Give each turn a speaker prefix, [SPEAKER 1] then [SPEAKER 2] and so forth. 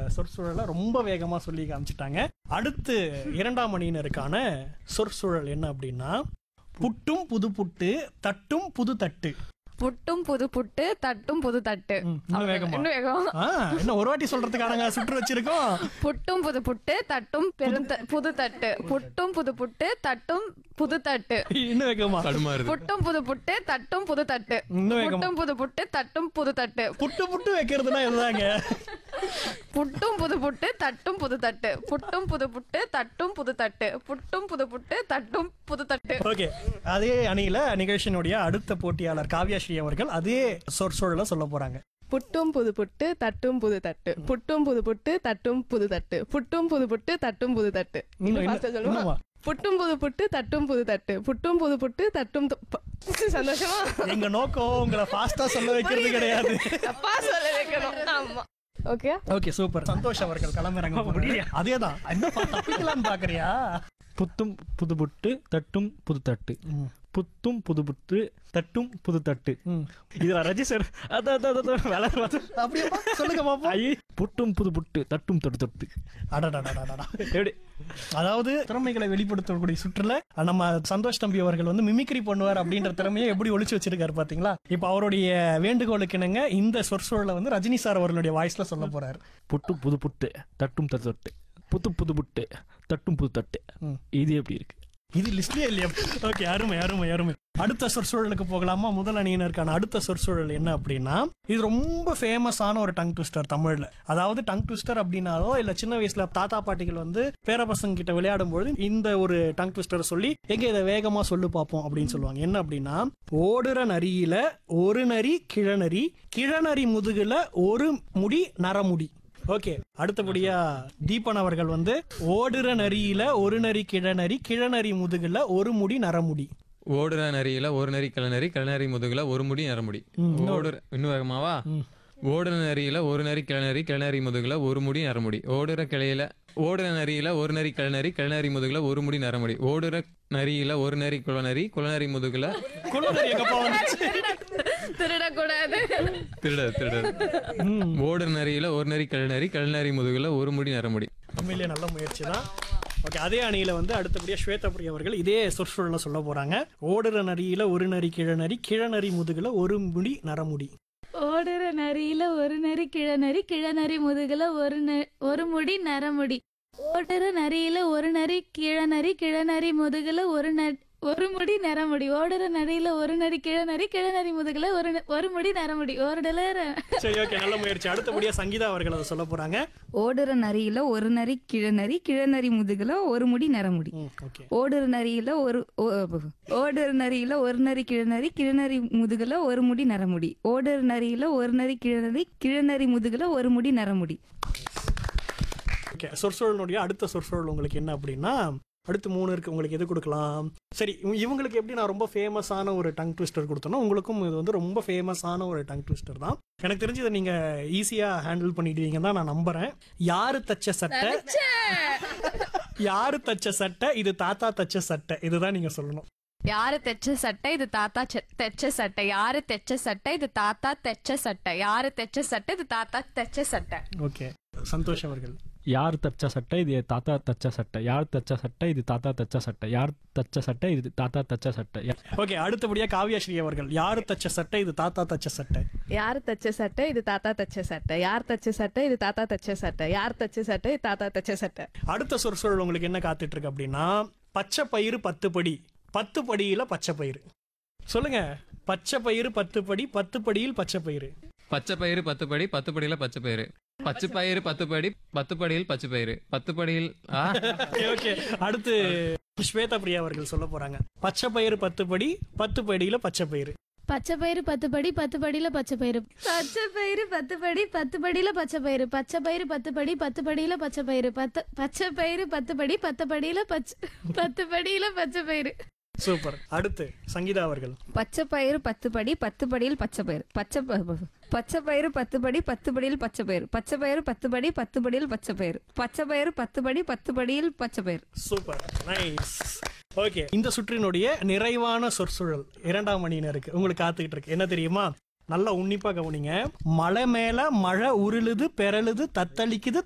[SPEAKER 1] சொற்சூழலை ரொம்ப வேகமா சொல்லி காமிச்சிட்டாங்க அடுத்து இரண்டாம் அணியினருக்கான சொற்சூழல் என்ன அப்படின்னா புட்டும் புது புட்டு தட்டும் புது தட்டு
[SPEAKER 2] புட்டும் புது புட்டு தட்டும் புது தட்டு
[SPEAKER 1] ம், இன்னும் வேகமா
[SPEAKER 2] இன்னும் வேகம்
[SPEAKER 1] ஆ, என்ன ஒரு வாட்டி சொல்றதுக்கானங்க சுற்று வச்சிருக்கோம்
[SPEAKER 2] புட்டும் புது புட்டு தட்டும் பெருந்த புது தட்டு புட்டும் புது புட்டு தட்டும் புது தட்டு
[SPEAKER 1] இன்னும் வேகமா
[SPEAKER 3] கடுமா இருக்கு
[SPEAKER 2] புட்டும் புது புட்டு தட்டும் புது தட்டு
[SPEAKER 1] இன்னும் வேகமா
[SPEAKER 2] புட்டும் புது புட்டு தட்டும் புது தட்டு
[SPEAKER 1] புட்டு புட்டு வைக்கிறதுனா இதுதாங்க
[SPEAKER 2] புட்டும் புது புட்டு தட்டும் புது தட்டு புட்டும் புது புட்டு தட்டும் புது தட்டு புட்டும் புது புட்டு தட்டும் புது தட்டு
[SPEAKER 1] ஓகே அதே அணியில நிகழ்ச்சியினுடைய அடுத்த போட்டியாளர் காவ்யாஸ்ரீ அவர்கள் அதே சொற்சூழலை சொல்ல போறாங்க
[SPEAKER 4] புட்டும் புது புட்டு தட்டும் புது தட்டு புட்டும் புது புட்டு தட்டும் புது தட்டு புட்டும் புது புட்டு தட்டும் புது தட்டு
[SPEAKER 1] இன்னும்
[SPEAKER 4] இன்னும்
[SPEAKER 1] என்ன-
[SPEAKER 4] fast ஆ சொல்லுமா?
[SPEAKER 1] இன்னுமா?
[SPEAKER 4] புட்டும் புது புட்டு தட்டும் புது தட்டு புட்டும் புது புட்டு தட்டும் து- ப- சந்தோஷமா
[SPEAKER 1] எங்க நோக்கம் உங்களை ஃபாஸ்டா சொல்ல வைக்கிறது கிடையாது
[SPEAKER 4] அப்பா சொல்ல வைக்கணும் ஆமா ஓகே
[SPEAKER 1] ஓகே சூப்பர் சந்தோஷ் அவர்கள் களமிறங்க முடியல அதேதான் என்ன தப்பிக்கலாம்னு பாக்குறியா
[SPEAKER 5] புத்தும் புது புட்டு தட்டும் புது தட்டு
[SPEAKER 1] ம்.
[SPEAKER 5] புத்தும் புது புட்டு தட்டும் புது தட்டு
[SPEAKER 1] ம்.
[SPEAKER 5] இதுல ரஜி சார் அதான் அதான், அதான் வேலை பார்த்து
[SPEAKER 1] அப்படியே சொல்லுங்க பாப்போம்
[SPEAKER 5] ஐயே புட்டும் புது புட்டு தட்டும் தொட்டு தொட்டு
[SPEAKER 1] அடடடடடடா.
[SPEAKER 5] எப்படி
[SPEAKER 1] அதாவது திறமைகளை வெளிப்படுத்தக்கூடிய சுற்றுல நம்ம சந்தோஷ் தம்பி அவர்கள் வந்து மிமிக்ரி பண்ணுவார் அப்படின்ற திறமையை எப்படி ஒளிச்சு வச்சிருக்காரு பாத்தீங்களா இப்ப அவருடைய வேண்டுகோளுக்கு இணங்க இந்த சொற்சூழலை வந்து ரஜினி சார் அவர்களுடைய வாய்ஸ்ல சொல்ல போறாரு
[SPEAKER 5] புட்டும் புது புட்டு தட்டும் தட்டு தொட்டு புத்து புது புட்டு தட்டும் புது தட்டு
[SPEAKER 1] ம்.
[SPEAKER 5] இது எப்படி இருக்கு
[SPEAKER 1] இது லிஸ்ட்லயே இல்லையா ஓகே அருமை அருமை அருமை அடுத்த சொற்சூழலுக்கு போகலாமா முதல் அணியினருக்கான அடுத்த சொற்சூழல் என்ன அப்படின்னா இது ரொம்ப ஃபேமஸான ஒரு டங் ட்விஸ்டர் தமிழ்ல அதாவது டங் ட்விஸ்டர் அப்படின்னாலோ இல்ல சின்ன வயசுல தாத்தா பாட்டிகள் வந்து பேரப்பசங்க கிட்ட விளையாடும் பொழுது இந்த ஒரு டங் ட்விஸ்டர் சொல்லி எங்க இதை வேகமா சொல்லு பார்ப்போம் அப்படின்னு சொல்லுவாங்க என்ன அப்படின்னா ஓடுற நரியில ஒரு நரி கிழநரி கிழநரி முதுகுல ஒரு முடி நரமுடி ஓகே அடுத்தபடியா தீபன் அவர்கள் வந்து ஓடுற நரியில ஒரு நரி கிழநரி கிழநரி முதுகுல ஒரு முடி நரமுடி
[SPEAKER 3] ஓடுற நரியில ஒரு நரி கிளநரி கிளநரி முதுகுல ஒரு முடி நரமுடி ஓடுற இன்னும் வேகமாவா ஓடுற நரியில ஒரு நரி கிளநரி கிளநரி முதுகுல ஒரு முடி நரமுடி ஓடுற கிளையில ஓடுற நரியில ஒரு நரி கிளநரி கிளநரி முதுகுல ஒரு முடி நரமுடி ஓடுற நரியில ஒரு நரி குளநரி குளநரி முதுகுல
[SPEAKER 1] குளநரி எங்கப்பா வந்துச்சு
[SPEAKER 2] திருடக்கூடாது
[SPEAKER 3] திருட திருட ஓடுற நரியில ஒரு நரி கிளநரி கிளநரி முதுகுல ஒரு முடி நரமுடி
[SPEAKER 1] உண்மையிலேயே நல்ல முயற்சி தான் ஓகே அதே அணியில வந்து அடுத்தபடியா ஸ்வேதபுரி அவர்கள் இதே சொற்சூழல சொல்ல போறாங்க ஓடுற நரியில ஒரு நரி கிழநரி கிழநரி முதுகுல ஒரு முடி நரமுடி
[SPEAKER 6] ஓடுற நரியில ஒரு நரி கிழநரி கிழநரி முதுகுல ஒரு ந- ஒரு முடி நரமுடி ஓடுற நரியில ஒரு நரி கிழநரி கிழநரி முதுகுல ஒரு ந- ஒரு முடி நரமுடி ஓடுற நரியில ஒரு நரி கிழநரி கிழநரி முதுகுல ஒரு ந- ஒரு முடி நரமுடி ஓடுல
[SPEAKER 1] சரி ஓகே நல்ல முயற்சி அடுத்தபடியா சங்கீதா அவர்கள் அதை சொல்ல போறாங்க
[SPEAKER 7] ஓடுற நரியில ஒரு நரி கிழநரி கிழநரி முதுகுல ஒரு முடி நரமுடி
[SPEAKER 1] ம், ஓகே
[SPEAKER 7] ஓடுற நரியில ஒரு ஓ- ஓடுற நரியில ஒரு நரி கிழநரி கிழநரி முதுகுல ஒரு முடி நரமுடி ஓடுற நரியில ஒரு நரி கிழநரி கிழநரி முதுகுல ஒரு முடி நரமுடி
[SPEAKER 1] ஓகே சொற்சூழலுடைய அடுத்த சொற்சூழல் உங்களுக்கு என்ன அப்படின்னா அடுத்து மூணு இருக்கு உங்களுக்கு எது கொடுக்கலாம் சரி இவ- இவங்களுக்கு எப்படி நான் ரொம்ப ஃபேமஸான ஒரு டங் ட்விஸ்டர் கொடுத்தனோ உங்களுக்கும் இது வந்து ரொம்ப ஃபேமஸான ஒரு டங் ட்விஸ்டர் தான் எனக்கு தெரிஞ்சு இதை நீங்க ஈஸியா ஹேண்டில் பண்ணிடுவீங்கன்னு தான் நான் நம்புறேன் யாரு தச்ச சட்டை யாரு தச்ச சட்டை இது தாத்தா தச்ச சட்டை இதுதான் நீங்க சொல்லணும்
[SPEAKER 2] யாரு தைச்ச சட்டை இது தாத்தா செ- தைச்ச சட்டை யாரு தைச்ச சட்டை இது தாத்தா தைச்ச சட்டை யாரு தைச்ச சட்டை இது தாத்தா தைச்ச சட்டை
[SPEAKER 1] ஓகே சந்தோஷ் அவர்கள்
[SPEAKER 5] யார் தச்ச சட்டை இது தாத்தா தச்ச சட்டை யார் தச்ச சட்டை இது தாத்தா தச்ச சட்டை யார் தச்ச சட்டை இது தாத்தா தச்ச சட்டை யா-
[SPEAKER 1] ஓகே அடுத்தபடியா காவ்யாஸ்ரீ அவர்கள் யாரு தச்ச சட்டை இது தாத்தா தச்ச சட்டை
[SPEAKER 4] யார் தச்ச சட்டை இது தாத்தா தச்ச சட்டை யார் தச்ச சட்டை இது தாத்தா தச்ச சட்டை யார் தச்ச சட்டை இது தாத்தா தச்ச சட்டை
[SPEAKER 1] அடுத்த சொற்சொழல் உங்களுக்கு என்ன காத்துட்டு இருக்கு அப்படின்னா பச்சை பயிறு பத்து படி பத்து படியில பச்சை பயிறு சொல்லுங்க பச்சை பயிறு பத்து படி பத்து படியில் பச்சை பயிறு
[SPEAKER 3] பச்சை பயிறு பத்து படி பத்து படியில பச்சை பயிறு பச்சை பயிறு பத்து படி பத்து படியில் பச்சை பயிறு பத்து படியில் ஆ
[SPEAKER 1] ஓகே அடுத்து ஸ்வேதா பிரியா அவர்கள் சொல்ல போறாங்க பச்சை பயிறு பத்து படி பத்து படியில பச்சை பயிறு
[SPEAKER 6] பச்சை பயிறு பத்து படி பத்து படியில பச்சை பயிறு பச்சை பயிறு பத்து படி பத்து படியில பச்சை பயிறு பச்சை பயிறு பத்து படி பத்து படியில பச்சை பயிறு பத்து பச்சை பயிறு பத்து படி பத்து படியில பச்சை பத்து படியில பச்சை பயிறு
[SPEAKER 1] சூப்பர் அடுத்து சங்கீதா அவர்கள்
[SPEAKER 7] பச்சை பயிறு பத்து படி பத்து படியில் பச்சை பயிறு பச்சை ப- பச்சை பயிறு பத்து படி பத்து படியில் பச்சை பயிறு பச்சை பயிறு பத்து படி பத்து படியில் பச்சை பயிறு பச்சை பயிறு பத்து படி பத்து படியில் பச்சை பயிறு
[SPEAKER 1] சூப்பர் நைஸ் ஓகே இந்த சுற்றினுடைய நிறைவான சொற்சூழல் இரண்டாம் மணியினருக்கு உங்களுக்கு காத்துக்கிட்டு இருக்கு என்ன தெரியுமா நல்லா உன்னிப்பா கவனிங்க மலை மேல மழை உருளுது பெறலுது தத்தளிக்குது